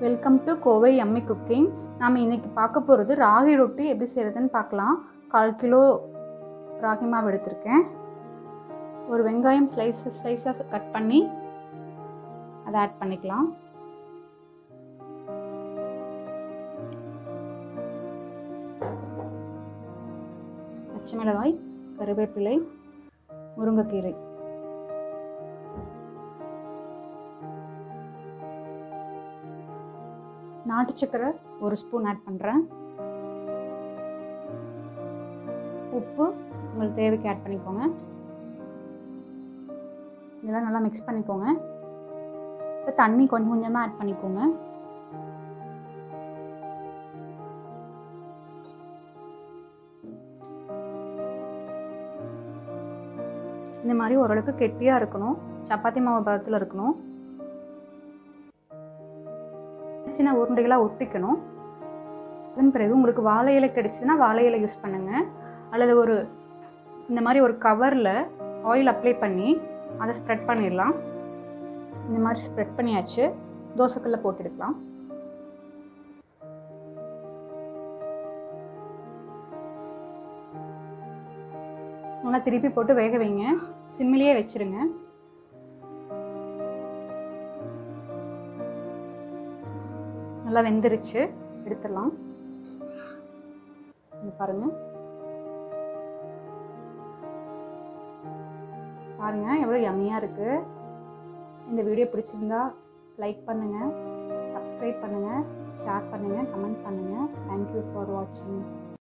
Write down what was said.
welcome to Kovai Emmy cooking நாம் இன்றைக்கி பார்க்க போகிறது ராகி ரொட்டி எப்படி செய்கிறதுன்னு பார்க்கலாம் கால் கிலோ ராகி மாவு எடுத்திருக்கேன் ஒரு வெங்காயம் ஸ்லைஸ் ஸ்லைஸாக கட் பண்ணி அதை ஆட் பண்ணிக்கலாம் பச்சை மிளகாய் கருவேப்பிலை முருங்கைக்கீரை நாட்டு சக்கரை ஒரு ஸ்பூன் ஆட் பண்ணுறேன் உப்பு உங்களுக்கு தேவைக்கு ஆட் பண்ணிக்கோங்க இதெல்லாம் நல்லா மிக்ஸ் பண்ணிக்கோங்க இப்போ தண்ணி கொஞ்சம் கொஞ்சமாக ஆட் பண்ணிக்கோங்க இந்த மாதிரி ஓரளவுக்கு கெட்டியாக இருக்கணும் சப்பாத்தி மாவு பதத்தில் இருக்கணும் சின்ன உருண்டைகளாக ஒட்டிக்கணும் அதன் பிறகு உங்களுக்கு வாழை இலை கிடைச்சதுன்னா வாழை இலை யூஸ் பண்ணுங்கள் அல்லது ஒரு இந்த மாதிரி ஒரு கவரில் ஆயில் அப்ளை பண்ணி அதை ஸ்ப்ரெட் பண்ணிடலாம் இந்த மாதிரி ஸ்ப்ரெட் பண்ணியாச்சு தோசைக்கல்ல போட்டு எடுக்கலாம் நல்லா திருப்பி போட்டு வேக வைங்க சிம்மிலேயே வச்சுருங்க நல்லா வெந்துருச்சு எடுத்துடலாம் இது பாருங்க பாருங்க எவ்வளோ யம்மியாக இருக்குது இந்த வீடியோ பிடிச்சிருந்தா லைக் பண்ணுங்கள் சப்ஸ்கிரைப் பண்ணுங்கள் ஷேர் பண்ணுங்கள் கமெண்ட் பண்ணுங்கள் தேங்க்யூ ஃபார் வாட்சிங்